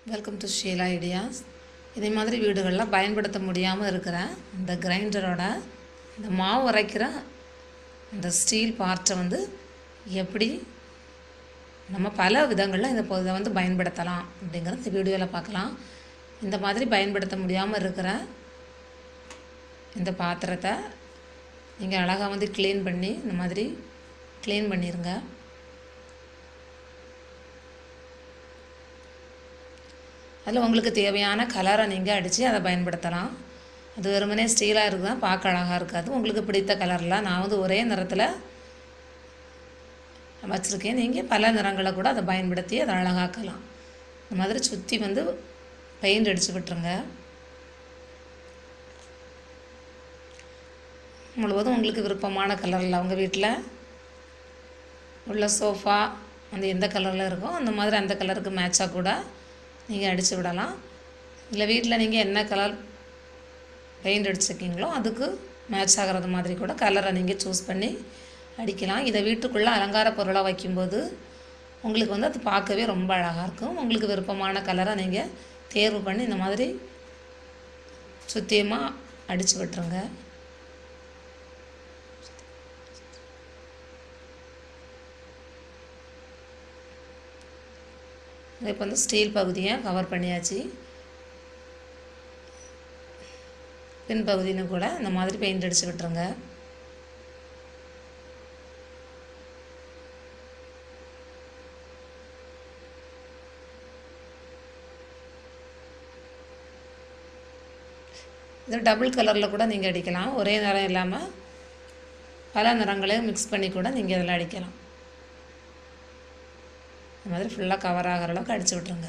welcome to Sheila ideas இதே மாதிரி வீடுகளில் பயன்படுத்த முடியாமல் இருக்கிற இந்த கிரைண்டரோட இந்த மாவு அரைக்கிற இந்த ஸ்டீல் பார்ட்டை வந்து எப்படி நம்ம பல விதங்களில் இந்த பொ- இதை வந்து பயன்படுத்தலாம் அப்படிங்கிறத இந்த வீடியோவில் பார்க்கலாம் இந்த மாதிரி பயன்படுத்த முடியாமல் இருக்கிற இந்த பாத்திரத்தை நீங்கள் அழகாக வந்து க்ளீன் பண்ணி இந்த மாதிரி க்ளீன் பண்ணிடுங்க அதில் உங்களுக்கு தேவையான கலரை நீங்கள் அடித்து அதை பயன்படுத்தலாம் அது வெறுமனே ஸ்டீலாக இருக்குதான் பார்க்க அழகாக இருக்காது உங்களுக்கு பிடித்த கலரில் நான் வந்து ஒரே நிறத்தில் வச்சுருக்கேன் நீங்கள் பல நிறங்களை கூட அதை பயன்படுத்தி அதை அழகாக்கலாம் இந்த மாதிரி சுற்றி வந்து பெயிண்ட் அடித்து விட்டுருங்க முழுவதும் உங்களுக்கு விருப்பமான கலரில் உங்கள் வீட்டில் உள்ள சோஃபா அந்த எந்த கலரில் இருக்கோ அந்த மாதிரி அந்த கலருக்கு மேட்சாக கூட நீங்கள் அடித்து விடலாம் இல்லை வீட்டில் நீங்கள் என்ன கலர் பெயிண்ட் அடிச்சிருக்கீங்களோ அதுக்கு மேட்ச் ஆகிறது மாதிரி கூட கலரை நீங்கள் சூஸ் பண்ணி அடிக்கலாம் இதை வீட்டுக்குள்ளே அலங்கார பொருளாக வைக்கும்போது உங்களுக்கு வந்து அது பார்க்கவே ரொம்ப அழகாக இருக்கும் உங்களுக்கு விருப்பமான கலரை நீங்கள் தேர்வு பண்ணி இந்த மாதிரி சுத்தியமாக அடித்து விட்டுருங்க இப்போ வந்து ஸ்டீல் பகுதியை கவர் பண்ணியாச்சு பின் பகுதின்னு கூட இந்த மாதிரி பெயிண்ட் அடித்து விட்டுருங்க இது டபுள் கலரில் கூட நீங்கள் அடிக்கலாம் ஒரே நிறம் இல்லாமல் பல நிறங்களையும் மிக்ஸ் பண்ணி கூட நீங்கள் இதில் அடிக்கலாம் இந்த மாதிரி ஃபுல்லாக கவர் ஆகிற அளவுக்கு அடித்து விட்ருங்க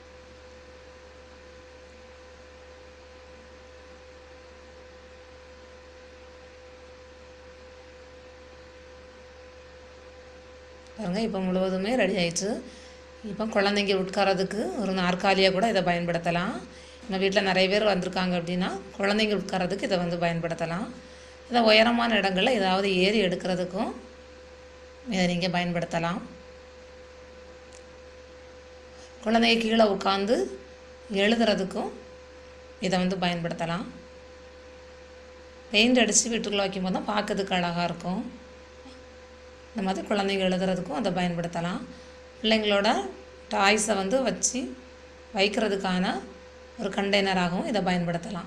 பாருங்கள் இப்போ முழுவதுமே ரெடி ஆயிடுச்சு இப்போ குழந்தைங்க உட்காரதுக்கு ஒரு நாற்காலியாக கூட இதை பயன்படுத்தலாம் நம்ம வீட்டில் நிறைய பேர் வந்திருக்காங்க அப்படின்னா குழந்தைங்க உட்காரதுக்கு இதை வந்து பயன்படுத்தலாம் இதை உயரமான இடங்களில் ஏதாவது ஏறி எடுக்கிறதுக்கும் இதை நீங்கள் பயன்படுத்தலாம் குழந்தைங்க கீழே உட்காந்து எழுதுறதுக்கும் இதை வந்து பயன்படுத்தலாம் பெயிண்ட் அடித்து வீட்டுக்குள்ளே வைக்கும்போது தான் பார்க்கறதுக்கு அழகாக இருக்கும் இந்த மாதிரி குழந்தைங்க எழுதுறதுக்கும் அதை பயன்படுத்தலாம் பிள்ளைங்களோட டாய்ஸை வந்து வச்சு வைக்கிறதுக்கான ஒரு கண்டெய்னராகவும் இதை பயன்படுத்தலாம்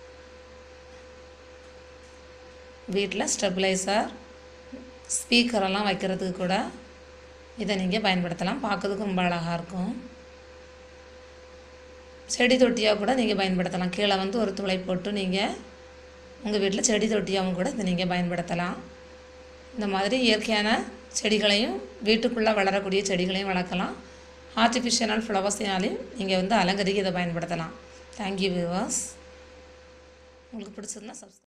வீட்டில் ஸ்டெபிளைசர் ஸ்பீக்கரெல்லாம் வைக்கிறதுக்கு கூட இதை நீங்கள் பயன்படுத்தலாம் பார்க்கறதுக்கு ரொம்ப அழகாக இருக்கும் செடி தொட்டியாக கூட நீங்கள் பயன்படுத்தலாம் கீழே வந்து ஒரு துளை போட்டு நீங்கள் உங்கள் வீட்டில் செடி தொட்டியாகவும் கூட இதை நீங்கள் பயன்படுத்தலாம் இந்த மாதிரி இயற்கையான செடிகளையும் வீட்டுக்குள்ளே வளரக்கூடிய செடிகளையும் வளர்க்கலாம் ஆர்டிஃபிஷியல் ஃப்ளவர்ஸினாலையும் நீங்கள் வந்து அலங்கரிக்க இதை பயன்படுத்தலாம் தேங்க்யூ வியூவர்ஸ் உங்களுக்கு பிடிச்சிருந்தா சப்ஸ்கிரைப்